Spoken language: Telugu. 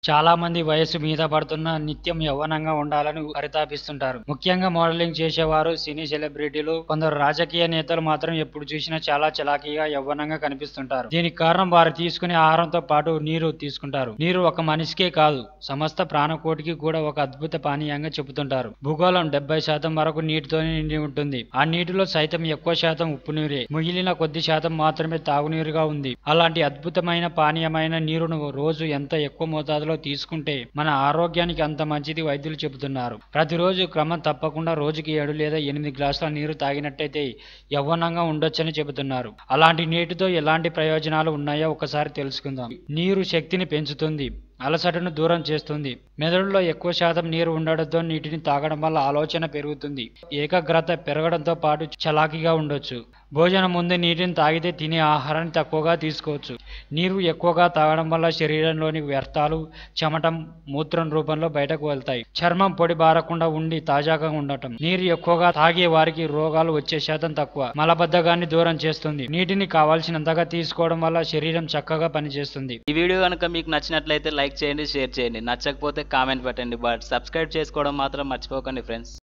చాలా మంది వయసు మీద పడుతున్న నిత్యం యవ్వనంగా ఉండాలని పరితాపిస్తుంటారు ముఖ్యంగా మోడలింగ్ చేసేవారు సినీ సెలబ్రిటీలు కొందరు రాజకీయ నేతలు మాత్రం ఎప్పుడు చూసినా చాలా చలాకీగా యవ్వనంగా కనిపిస్తుంటారు దీనికి కారణం వారు తీసుకునే ఆహారంతో పాటు నీరు తీసుకుంటారు నీరు ఒక మనిషికే కాదు సమస్త ప్రాణకోటికి కూడా ఒక అద్భుత పానీయంగా చెబుతుంటారు భూగోళం డెబ్బై శాతం వరకు నీటితోనే నిండి ఉంటుంది ఆ నీటిలో సైతం ఎక్కువ శాతం ఉప్పు నీరే మిగిలిన కొద్ది శాతం మాత్రమే తాగునీరుగా ఉంది అలాంటి అద్భుతమైన పానీయమైన నీరును రోజు ఎంత ఎక్కువ మోతాదులో తీసుకుంటే మన ఆరోగ్యానికి అంత మంచిది వైద్యులు చెబుతున్నారు ప్రతిరోజు క్రమం తప్పకుండా రోజుకి ఏడు లేదా ఎనిమిది గ్లాసుల నీరు తాగినట్టయితే యవ్వనంగా ఉండొచ్చని చెబుతున్నారు అలాంటి నీటితో ఎలాంటి ప్రయోజనాలు ఉన్నాయో ఒకసారి తెలుసుకుందాం నీరు శక్తిని పెంచుతుంది అలసటను దూరం చేస్తుంది మెదడులో ఎక్కువ శాతం నీరు ఉండడంతో నీటిని తాగడం వల్ల ఆలోచన పెరుగుతుంది ఏకాగ్రత పెరగడంతో పాటు చలాకీగా ఉండొచ్చు భోజనం ముందు నీటిని తాగితే తినే ఆహారాన్ని తక్కువగా తీసుకోవచ్చు నీరు ఎక్కువగా తాగడం వల్ల శరీరంలోని వ్యర్థాలు చెమటం మూత్రం రూపంలో బయటకు వెళ్తాయి చర్మం పొడి బారకుండా ఉండి తాజాగా ఉండటం నీరు ఎక్కువగా తాగే వారికి రోగాలు వచ్చే శాతం తక్కువ మలబద్ధకాన్ని దూరం చేస్తుంది నీటిని కావాల్సినంతగా తీసుకోవడం వల్ల శరీరం చక్కగా పనిచేస్తుంది ఈ వీడియో కనుక మీకు నచ్చినట్లయితే లైక్ చేయండి షేర్ చేయండి నచ్చకపోతే కామెంట్ పెట్టండి బట్ సబ్స్క్రైబ్ చేసుకోవడం మాత్రం మర్చిపోకండి ఫ్రెండ్స్